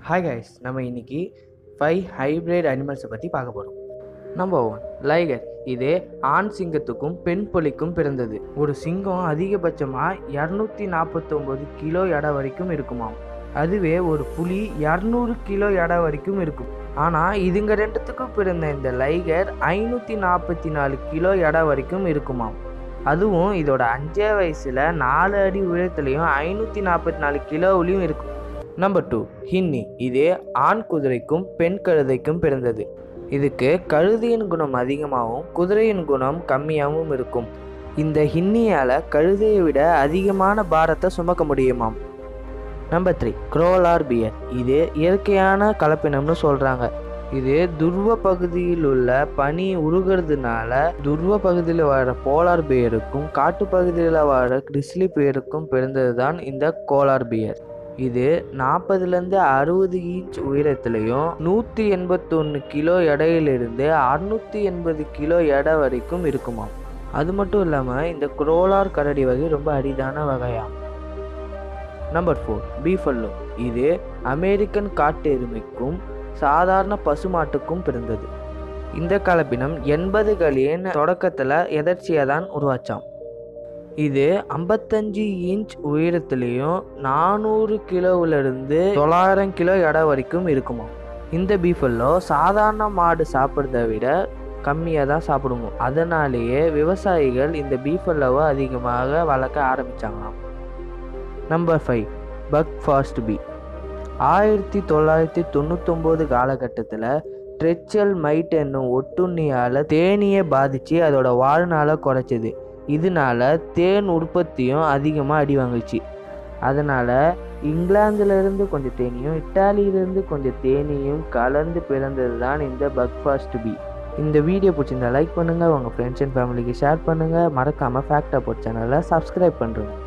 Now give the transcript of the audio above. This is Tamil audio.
ஹாய் கைஸ் நம்ம இன்னைக்கு ஃபைவ் ஹைப்ரிட் அனிமல்ஸை பற்றி பார்க்க போகிறோம் நம்பர் ஒன் லைகர் இது ஆண் சிங்கத்துக்கும் பெண் புலிக்கும் பிறந்தது ஒரு சிங்கம் அதிகபட்சமாக இரநூத்தி நாற்பத்தொம்போது கிலோ எடை வரைக்கும் இருக்குமாம் அதுவே ஒரு புலி இரநூறு கிலோ எடை வரைக்கும் இருக்கும் ஆனால் இதுங்க ரெண்டுத்துக்கும் பிறந்த இந்த லைகர் ஐநூற்றி நாற்பத்தி நாலு கிலோ எடை வரைக்கும் இருக்குமாம் அதுவும் இதோட அஞ்சே வயசில் நாலு அடி உயரத்துலையும் ஐநூற்றி நாற்பத்தி நாலு கிலோவிலையும் இருக்கும் நம்பர் டூ ஹின்னி இது ஆண் குதிரைக்கும் பெண் கழுதைக்கும் பிறந்தது இதுக்கு கழுதையின் குணம் அதிகமாகவும் குதிரையின் குணம் கம்மியாகவும் இருக்கும் இந்த ஹின்னியால் கழுதையை விட அதிகமான பாரத்தை சுமக்க முடியுமாம் நம்பர் த்ரீ குரோலார் பியர் இது இயற்கையான கலப்பினம்னு சொல்கிறாங்க இது துருவ பகுதியில் உள்ள பனி உருகிறதுனால துருவ பகுதியில் வாழ போலார் பியருக்கும் காட்டு பகுதியில் வாழ கிறிஸ்லி பியருக்கும் பிறந்தது தான் இந்த கோலார் பியர் இது நாற்பதுலேருந்து அறுபது இன்ச் உயரத்துலையும் நூற்றி எண்பத்தொன்று கிலோ எடையிலிருந்து அறுநூற்றி எண்பது கிலோ எடை வரைக்கும் இருக்குமாம் அது மட்டும் இல்லாமல் இந்த குரோலார் கரடி வகை ரொம்ப அரிதான வகையாம் நம்பர் ஃபோர் பீஃபல்லோ இது அமெரிக்கன் காட்டு எருமைக்கும் சாதாரண பசுமாட்டுக்கும் பிறந்தது இந்த கலப்பினம் எண்பதுகளின் தொடக்கத்தில் எதர்ச்சியாக தான் உருவாச்சாம் இது ஐம்பத்தஞ்சு இன்ச் உயரத்துலேயும் நானூறு கிலோவிலிருந்து தொள்ளாயிரம் கிலோ எடை வரைக்கும் இருக்குமா இந்த பீஃபல்லோ சாதாரண மாடு சாப்பிட்றத விட கம்மியாக தான் சாப்பிடுவோம் அதனாலேயே விவசாயிகள் இந்த பீஃபல்லோவை அதிகமாக வளர்க்க ஆரம்பித்தாங்களாம் number five Buckfast bee ஆயிரத்தி தொள்ளாயிரத்தி தொண்ணூத்தொம்போது காலகட்டத்தில் ட்ரெச்சல் மைட் என்னும் ஒட்டுண்ணியால் தேனியை பாதித்து அதோட வாழ்நாளை குறைச்சது இதனால தேன் உற்பத்தியும் அதிகமாக அடி வாங்குச்சு அதனால் இங்கிலாந்துலேருந்து கொஞ்சம் தேனியும் இட்டாலியிலேருந்து கொஞ்சம் தேனியும் கலந்து பிறந்தது தான் இந்த பக்ஃபாஸ்ட் பி இந்த வீடியோ பிடிச்சிருந்தா லைக் பண்ணுங்கள் உங்கள் ஃப்ரெண்ட்ஸ் அண்ட் ஃபேமிலிக்கு ஷேர் பண்ணுங்கள் மறக்காமல் ஃபேக்ட் அபவுட் சேனலை சப்ஸ்கிரைப் பண்ணுறேங்க